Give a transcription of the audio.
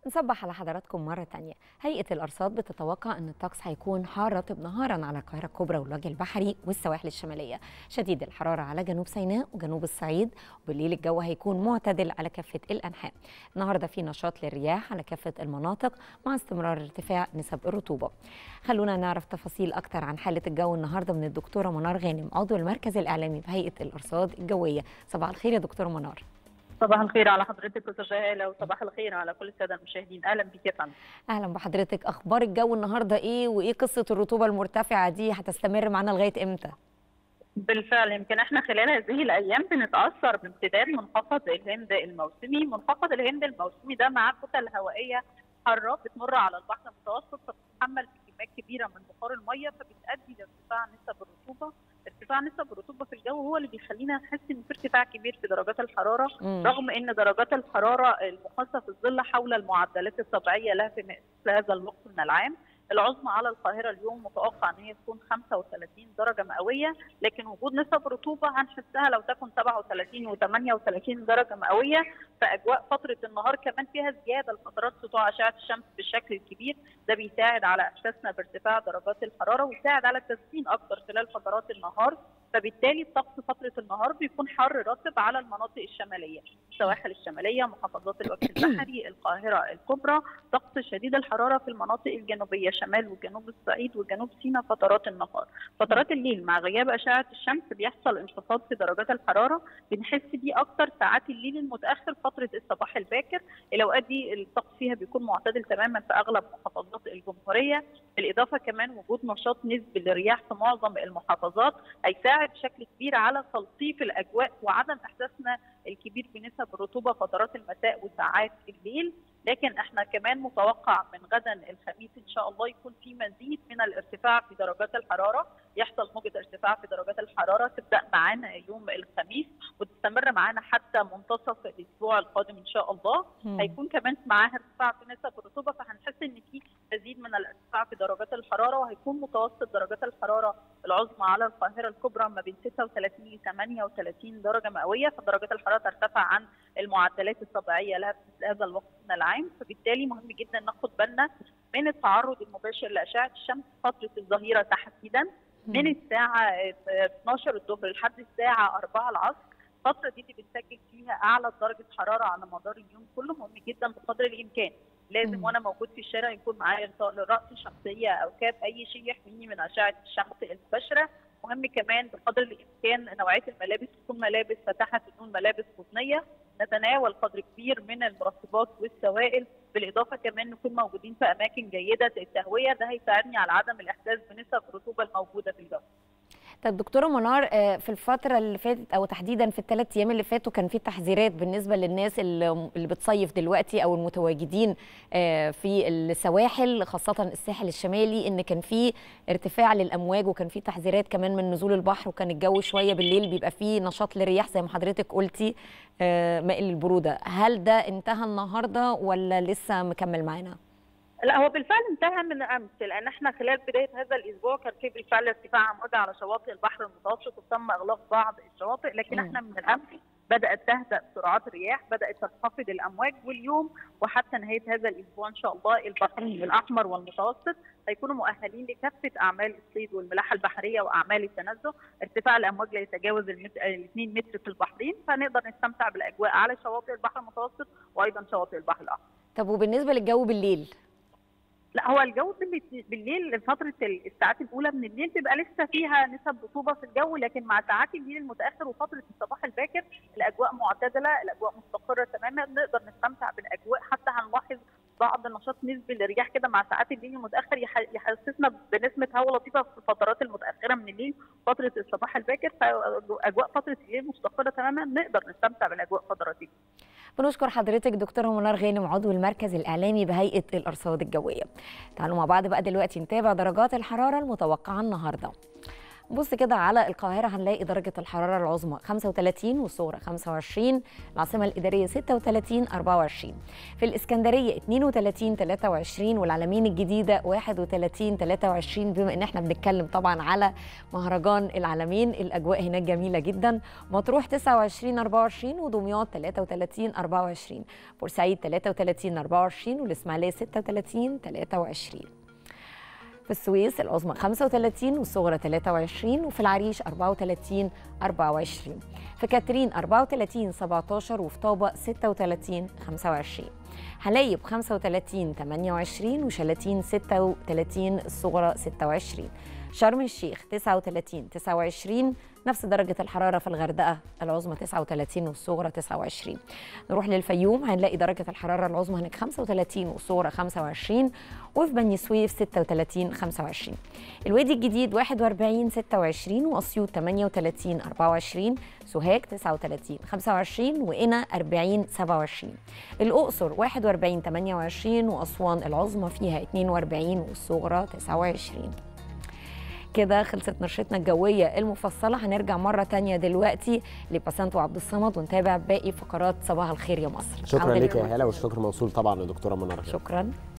نصبح على حضراتكم مرة تانية هيئة الأرصاد بتتوقع أن الطقس هيكون حار رطب نهارا على القاهرة الكبرى والوجه البحري والسواحل الشمالية شديد الحرارة على جنوب سيناء وجنوب الصعيد وبالليل الجو هيكون معتدل على كافة الأنحاء النهاردة في نشاط للرياح على كافة المناطق مع استمرار ارتفاع نسب الرطوبة خلونا نعرف تفاصيل أكتر عن حالة الجو النهاردة من الدكتورة منار غانم عضو المركز الإعلامي بهيئة الأرصاد الجوية صباح الخير يا دكتورة منار صباح الخير على حضرتك استاذه هاله وصباح الخير على كل الساده المشاهدين اهلا بك يا فندم اهلا بحضرتك اخبار الجو النهارده ايه وايه قصه الرطوبه المرتفعه دي هتستمر معانا لغايه امتى بالفعل يمكن احنا خلال هذه الايام بنتاثر بامتداد منخفض الهند الموسمي منخفض الهند الموسمي ده معاه كتل هوائيه حاره بتمر على البحر المتوسط فبتتحمل كميات كبيره من بخار الميه فبتؤدي لارتفاع نسب الرطوبه ارتفاع نسب الرطوبه في الجو هو اللي بيخلينا نحس ان في ارتفاع كبير في درجات الحراره مم. رغم ان درجات الحراره المقاسه في الظل حول المعدلات الطبيعيه لها في مثل هذا الوقت من العام العظمى على القاهره اليوم متوقع ان هي تكون 35 درجه مئويه لكن وجود نسب رطوبه هنحسها لو تكن 37 و38 درجه مئويه فاجواء فتره النهار كمان فيها زياده لفترات سطوع اشعه الشمس بالشكل الكبير ده بيساعد على احساسنا بارتفاع درجات الحراره ويساعد على التسخين اكثر خلال فترات النهار فبالتالي الطقس فتره النهار بيكون حر رطب على المناطق الشماليه السواحل الشماليه محافظات الوجه البحري القاهره الكبرى طقس شديد الحراره في المناطق الجنوبيه شمال وجنوب الصعيد وجنوب سيناء فترات النهار فترات الليل مع غياب اشعه الشمس بيحصل انخفاض في درجات الحراره بنحس بيه اكتر ساعات الليل المتاخر فتره الصباح الباكر الاوقات دي الطقس فيها بيكون معتدل تماما في اغلب محافظات الجمهوريه بالاضافه كمان وجود نشاط نسبي للرياح في معظم المحافظات هيساعد بشكل كبير على تلطيف الاجواء وعدم احساسنا الكبير بنسب الرطوبه فترات المساء وساعات الليل لكن احنا كمان متوقع من غدا الخميس ان شاء الله يكون في مزيد من الارتفاع في درجات الحراره يحصل موجه ارتفاع في درجات الحراره تبدا معانا يوم الخميس وتستمر معانا حتى منتصف الاسبوع القادم ان شاء الله مم. هيكون كمان معاها ارتفاع في نسب الرطوبه فهنحس ان في مزيد من الارتفاع في درجات الحراره وهيكون متوسط درجات الحراره العظمى على القاهره الكبرى ما بين 36 ل 38 درجه مئويه فدرجات الحراره ترتفع عن المعدلات الطبيعيه لها في هذا الوقت من العام فبالتالي مهم جدا ناخد بالنا من التعرض المباشر لاشعه الشمس فتره الظهيره تحديدا من الساعه 12 الظهر لحد الساعه 4 العصر الفتره دي اللي بنسجل فيها اعلى درجه حراره على مدار اليوم كله مهم جدا بقدر الامكان لازم مم. وانا موجود في الشارع يكون معايا غطاء للراس شمسيه او كاب اي شيء يحميني من اشعه الشمس المباشره مهم كمان بقدر الامكان نوعيه الملابس تكون ملابس فاتحه اللون ملابس قطنيه نتناول قدر كبير من المرطبات والسوائل بالاضافه كمان نكون موجودين في اماكن جيده التهويه ده هيساعدني على عدم الاحساس بنسب الرطوبه الموجوده في الجو طب دكتوره منار آه، في الفتره اللي فاتت او تحديدا في الثلاث ايام اللي فاتوا كان في تحذيرات بالنسبه للناس اللي اللي بتصيف دلوقتي او المتواجدين آه، في السواحل خاصه الساحل الشمالي ان كان في ارتفاع للامواج وكان في تحذيرات كمان من نزول البحر وكان الجو شويه بالليل بيبقى فيه نشاط للرياح زي ما حضرتك قلتي آه، مائل للبروده هل ده انتهى النهارده ولا لسه مكمل معانا لا هو بالفعل انتهى من امس لان احنا خلال بدايه هذا الاسبوع كان في بالفعل ارتفاع امواج على شواطئ البحر المتوسط وتم اغلاق بعض الشواطئ لكن مم. احنا من الامس بدات تهدا سرعات الرياح بدات تنخفض الامواج واليوم وحتى نهايه هذا الاسبوع ان شاء الله البحرين الاحمر والمتوسط هيكونوا مؤهلين لكافه اعمال الصيد والملاحه البحريه واعمال التنزه ارتفاع الامواج لا يتجاوز ال 2 متر في البحرين فنقدر نستمتع بالاجواء على شواطئ البحر المتوسط وايضا شواطئ البحر الاحمر طب وبالنسبه للجو بالليل لا هو الجو بالليل- بالليل فترة الساعات الأولى من الليل بيبقى لسه فيها نسب رطوبة في الجو لكن مع ساعات الليل المتأخر وفترة الصباح الباكر الأجواء معتدلة الأجواء مستقرة تماما نقدر نستمتع بالأجواء حتى هنلاحظ بعض نشاط نسبي للرياح كده مع ساعات الليل المتأخر يح- يحسسنا بنسمة هواء لطيفة في الفترات المتأخرة من الليل فترة الصباح الباكر فأجواء فترة الليل مستقرة تماما نقدر نستمتع بالأجواء فترات الليل بنشكر حضرتك دكتوره منار غانم عضو المركز الاعلامي بهيئه الارصاد الجويه تعالوا مع بعض بقى دلوقتي نتابع درجات الحراره المتوقعه النهارده بص كده على القاهرة هنلاقي درجة الحرارة العظمى 35 والصغرى 25 العاصمة الإدارية 36 24 في الإسكندرية 32 23 والعلمين الجديدة 31 23 بما إن إحنا بنتكلم طبعا على مهرجان العلمين الأجواء هناك جميلة جدا مطروح 29 24 ودمياط 33 24 بورسعيد 33 24 والإسماعيلية 36 23 في السويس العظمى 35 والصغرى 23 وفي العريش 34 24 في كاترين 34 17 وفي طابة 36 25 حلايب 35 28 وشلاتين 36 الصغرى 26 شرم الشيخ 39 29 نفس درجة الحرارة في الغردقة العظمى 39 والصغرى 29 نروح للفيوم هنلاقي درجة الحرارة العظمى هناك 35 والصغرى 25 وفي بني سويف 36 25 الوادي الجديد 41 26 وأسيوط 38 24 سوهاج 39 25 وقنا 40 27 الأقصر 41 28 وأسوان العظمى فيها 42 والصغرى 29 كده خلصت نشرتنا الجوية المفصلة هنرجع مرة تانية دلوقتي لباسنت وعبد الصمد ونتابع باقي فقرات صباح الخير يا مصر شكرا الحمد لك لله. يا هلا والشكر موصول طبعا لدكتوره منى رجب شكرا